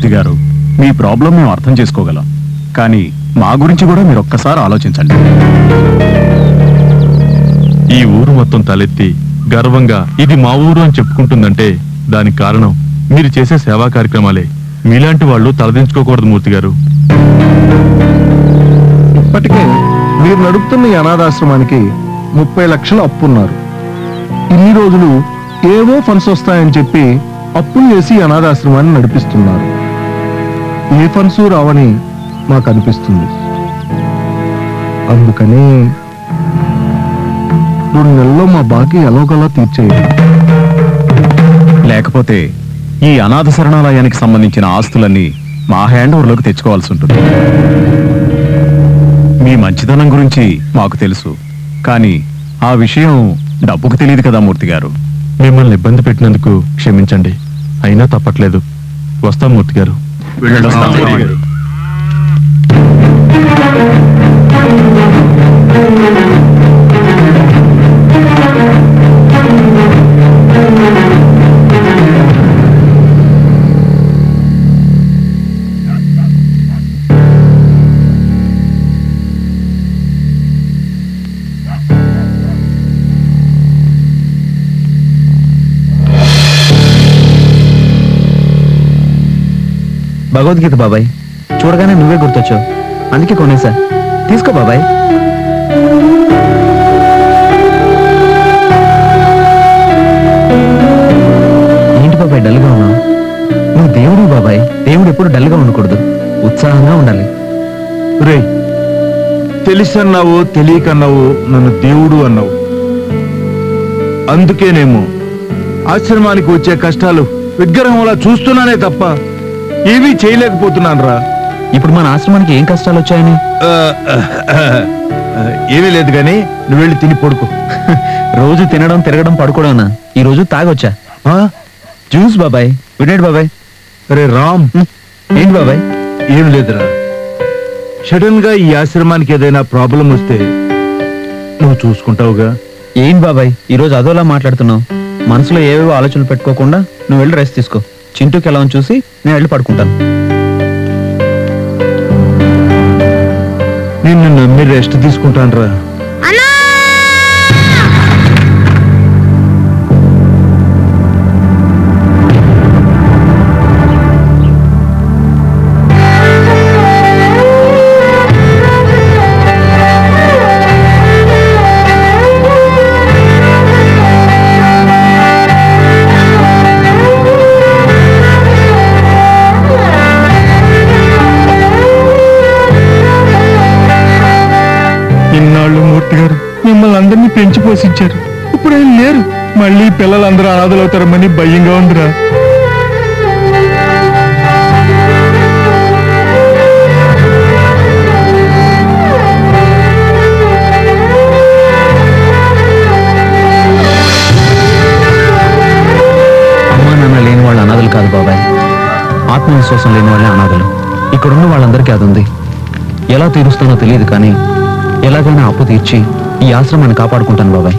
మూర్తి గారు మీ ప్రాబ్లం మేము అర్థం చేసుకోగలం కానీ మా గురించి కూడా మీరు ఒక్కసారి ఆలోచించండి ఈ ఊరు మొత్తం తలెత్తి గర్వంగా ఇది మా ఊరు అని చెప్పుకుంటుందంటే దానికి కారణం మీరు చేసే సేవా కార్యక్రమాలే మీలాంటి వాళ్ళు తలదించుకోకూడదు మూర్తి గారు ఇప్పటికే మీరు నడుపుతున్న ఈ అనాథాశ్రమానికి ముప్పై లక్షలు అప్పున్నారు ఇన్ని రోజులు ఏవో ఫండ్స్ వస్తాయని చెప్పి అప్పులు చేసి ఈ అనాథాశ్రమాన్ని నడిపిస్తున్నారు ఏ ఫండ్స్ రావని మాకు అనిపిస్తుంది అందుకని రెండు నెలల్లో మా బాకీ ఎలాగోలా తీర్చేయండి లేకపోతే ఈ అనాథ శరణాలయానికి సంబంధించిన ఆస్తులన్నీ మా హ్యాండ్ ఓవర్లోకి తెచ్చుకోవాల్సి ఉంటుంది మీ మంచితనం గురించి మాకు తెలుసు కానీ ఆ విషయం డబ్బుకు తెలియదు కదా మూర్తి గారు మిమ్మల్ని ఇబ్బంది పెట్టినందుకు క్షమించండి అయినా తప్పట్లేదు వస్తాం మూర్తి గారు వెళ్ళొస్తాం మూర్తి గారు. భగవద్గీత బాబాయ్ చూడగానే నువ్వే గుర్తొచ్చావు అందుకే కొనేసా తీసుకో బాబాయ్ ఏంటి బాబాయ్ డల్గా ఉన్నావు నువ్వు దేవుడు బాబాయ్ దేవుడు ఎప్పుడు డల్గా ఉండకూడదు ఉత్సాహంగా ఉండాలి రే తెలిసన్నావు తెలియకన్నావు నన్ను దేవుడు అన్నావు అందుకేనేమో ఆశ్రమానికి వచ్చే కష్టాలు విగ్రహంలా చూస్తున్నానే తప్ప ఏమీ చేయలేకపోతున్నాను రా ఇప్పుడు మన ఆశ్రమానికి ఏం కష్టాలు వచ్చాయని ఏమీ లేదు కానీ నువ్వు వెళ్ళి తిని పడుకో రోజు తినడం తిరగడం పడుకోవడం ఈ రోజు తాగొచ్చా ఆ? జ్యూస్ బాబాయ్ గుడ్ నైట్ బాబాయ్ రే రామ్ ఏంటి బాబాయ్ ఏం లేదురా సడన్ గా ఈ ఆశ్రమానికి ఏదైనా ప్రాబ్లం వస్తే నువ్వు చూసుకుంటావుగా ఏంటి బాబాయ్ ఈ రోజు అదోలా మాట్లాడుతున్నావు మనసులో ఏవేవో ఆలోచనలు పెట్టుకోకుండా నువ్వు వెళ్ళి రెస్ట్ తీసుకో చింటూకి ఎలా ఉంది చూసి నేను వెళ్ళి పడుకుంటాను నిన్ను నమ్మి రెస్ట్ తీసుకుంటాను రా ఇన్నాళ్ళు మూర్తి గారు మిమ్మల్ని అందరినీ పెంచి పోషించారు ఇప్పుడు ఆయన లేరు మళ్ళీ పిల్లలందరూ అనాథలవుతారమని భయంగా ఉందిరా అమ్మా నాన్న లేని వాళ్ళు అనాథలు కాదు బాబాయ్ ఆత్మవిశ్వాసం లేని వాళ్ళే అనాథలు ఇక్కడున్న వాళ్ళందరికీ అది ఉంది ఎలా తీరుస్తానో తెలియదు కానీ ఎలాగైనా అప్పు తీర్చి ఈ ఆశ్రమాన్ని కాపాడుకుంటాను బాబాయ్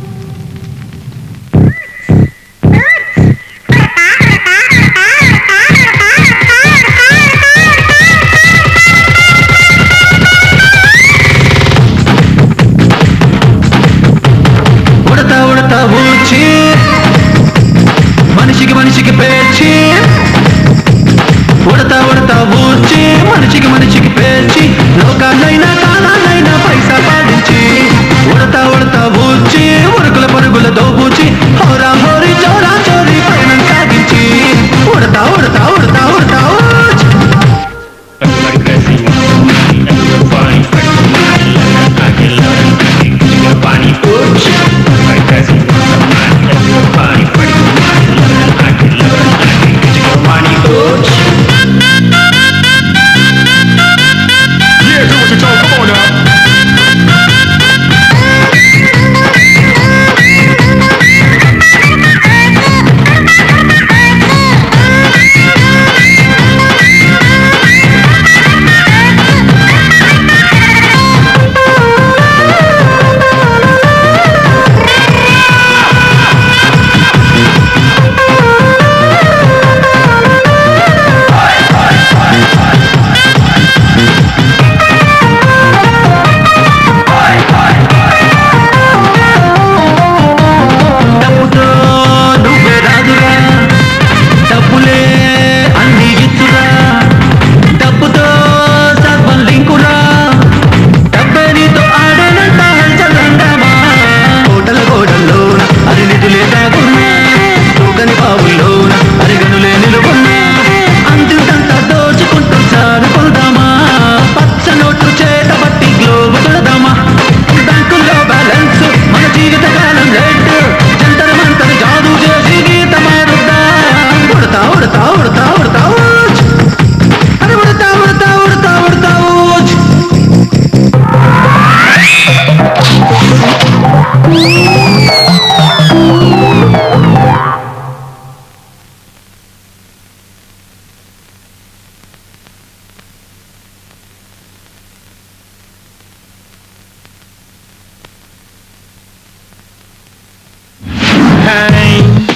ఉడతా ఉడతా ఊచి మనిషికి మనిషికి పేర్చి ఉడతా ఉడతా ఊచి మనిషికి మనిషికి పేర్చి లోకాన్నైనా కాలాన్నైనా పైసా పాటించి ఉడతా ఉడతా ఊచి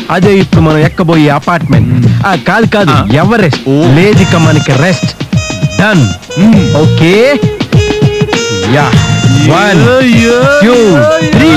అదే ఇప్పుడు మనం ఎక్కబోయే అపార్ట్మెంట్ ఆ కాదు కాదు ఎవరెస్ట్ లేజిక మనకి rest done okay yeah one two three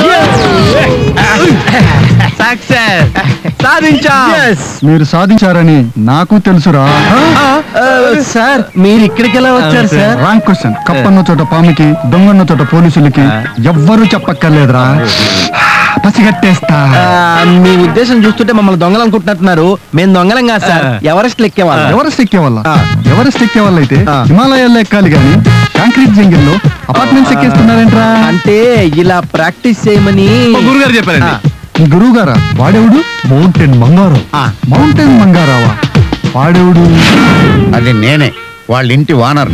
success సాధించా మీరు సాధించారని నాకు తెలుసురా సార్ మీరు ఇక్కడికి ఎలా వచ్చారు సార్ రాంగ్ క్వశ్చన్ కప్పన్న చోట పాముకి దొంగన్న చోట పోలీసులకి ఎవ్వరూ చెప్పక్కర్లేదురా పసిగట్టేస్తా ఆ, మీ ఉద్దేశం చూస్తుంటే మమ్మల్ని దొంగలు అనుకుంటున్నట్టున్నారు మేము దొంగలం కాదు సార్ ఎవరెస్ట్ ఎక్కేవాళ్ళం ఎవరెస్ట్ ఎక్కే వల్ల ఆ. ఎవరెస్ట్ ఎక్కే వల్ల అయితే ఆ. హిమాలయాల్లో ఎక్కాలి గాని కాంక్రీట్ జంగిల్లో అపార్ట్మెంట్స్ ఎక్కేస్తున్నారేంట్రా అంటే ఇలా ప్రాక్టీస్ చేయమని గురుగారు చెప్పారండి ఆ. మీ గురువు గారా వాడెవడు మౌంటైన్ మంగారం ఆ. మౌంటైన్ మంగారావా వాడెవడు అది నేనే వాళ్ళ ఇంటి వానర్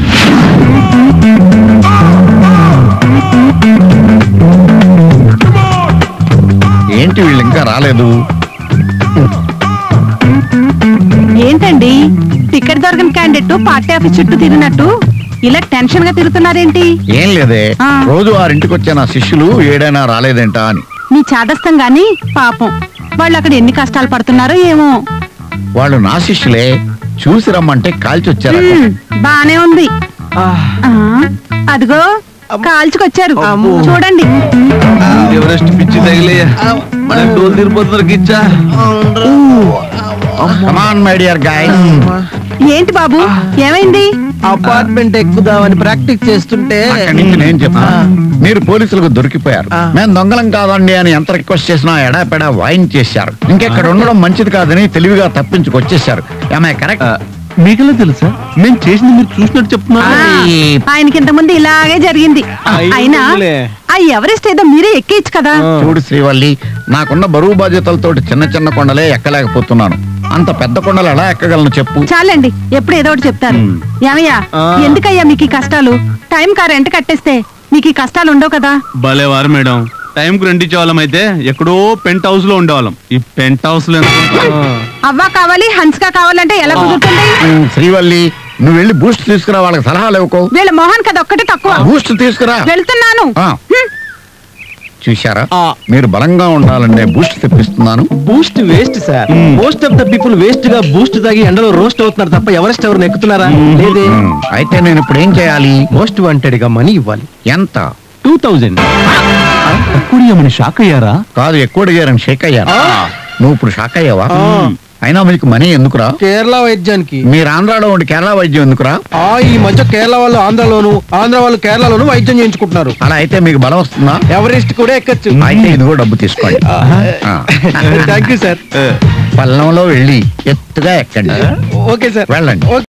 ఏంటి వీళ్ళు ఇంకా రాలేదు ఏంటండి టికెట్ దొరకని క్యాండిడేట్ పార్టీ ఆఫీస్ చుట్టూ తిరిగినట్టు ఇలా టెన్షన్ గా తిరుగుతున్నారేంటి ఏం లేదే ఆ. రోజు వారింటికి వచ్చే నా శిష్యులు ఏడైనా రాలేదేంటా అని మీ చాదస్తం గాని పాపం వాళ్ళు అక్కడ ఎన్ని కష్టాలు పడుతున్నారో ఏమో వాళ్ళు నా శిష్యులే చూసి రమ్మంటే కాల్చి వచ్చారు ఉమ్, బానే ఉంది ఆ, అదిగో కాల్చుకొచ్చారు చూడండి ఎవరెస్ట్ పిచ్చి తగిలయ్యా మన డోలు తిరిగిపోతున్నారు గిచ్చా కమాన్ మై డియర్ గాయ్ ఏంటి బాబు ఏమైంది అపార్ట్మెంట్ ఎక్కుదామని ప్రాక్టీస్ చేస్తుంటే అక్కడి నుంచి నేను చెప్పా మీరు పోలీసులకు దొరికిపోయారు ఆ. మేము దొంగలం కాదండి అని ఎంత రిక్వెస్ట్ చేసినా ఎడాపెడా వాయించేశారు ఇంకెక్కడ ఉండడం మంచిది కాదని తెలివిగా తప్పించుకొచ్చేశారు ఏమై కరెక్ట్ మీకెలా తెలుసా మేము చేసింది మీరు చూసినట్టు చెప్తున్నారు ఆ, ఆయనకి ఇంతకుముందు ఇలాగే జరిగింది అయ్యో, అయినా వదిలే. ఆ ఎవరెస్ట్ ఏదో మీరే ఎక్కేయచ్చు కదా చూడు శ్రీవల్లి నాకున్న బరువు బాధ్యతలతోటి చిన్న చిన్న కొండలే ఎక్కలేకపోతున్నాను అంత పెద్ద కొండలు ఎలా ఎక్కగలను చెప్పు చాలండి ఎప్పుడు ఏదో ఒకటి చెప్తారు ఏమయ్యా ఆ. ఎందుకయ్యా మీకు ఈ కష్టాలు టైం కా రెంట్ కట్టేస్తే మీకు ఈ కష్టాలు ఉండవు కదా భలే వారు మేడం టైం కు రెండించే వాళ్ళం అయితే ఎక్కడో పెంట్ హౌస్ లో ఉండేవాళ్ళం ఈ పెంట్ హౌస్ లో అవ్వా కావాలి హన్స్గా కావాలంటే ఎలా కుదురుతుంది ఉమ్, శ్రీవల్లి నువ్వు వెళ్ళి బూస్ట్ తీసుకురా వాళ్ళకి సలహాలు ఇవ్వకో వీళ్ళ మోహన్ కదా ఒక్కటే తక్కువ బూస్ట్ తీసుకురా వెళ్తున్నాను ఆ. చూశారా మీరు బలంగా ఉండాలంటే బూస్ట్ తెప్పిస్తున్నాను boost waste sir most of the people waste గా బూస్ట్ తాగి ఎండలో రోస్ట్ అవుతున్నారు తప్ప ఎవరెస్ట్ ఎవరు ఎక్కుతున్నారా లేదే ఉమ్, అయితే నేను ఇప్పుడు ఏం చేయాలి మోస్ట్ వాంటెడ్ గా మనీ ఇవ్వాలి ఎంత టూ థౌజండ్ ఏమని షాక్ అయ్యారా కాదు ఎక్కువ అడిగారని షేక్ అయ్యాను నువ్వు ఇప్పుడు షాక్ అయ్యావా అయినా మీకు మనీ ఎందుకురా కేరళ వైద్యానికి మీరు ఆంధ్రాలో ఉండి కేరళ వైద్యం ఎందుకురా ఆ ఈ మధ్య కేరళ వాళ్ళు ఆంధ్రలోను ఆంధ్ర వాళ్ళు కేరళలోను వైద్యం చేయించుకుంటున్నారు అలా అయితే మీకు బలం వస్తుందా ఎవరెస్ట్ కూడా ఎక్కచ్చు అయితే ఇదిగో డబ్బు తీసుకోండి ఆ. థ్యాంక్ యూ సార్ పల్లంలో వెళ్ళి ఎత్తుగా ఎక్కండి ఓకే సార్ వెళ్ళండి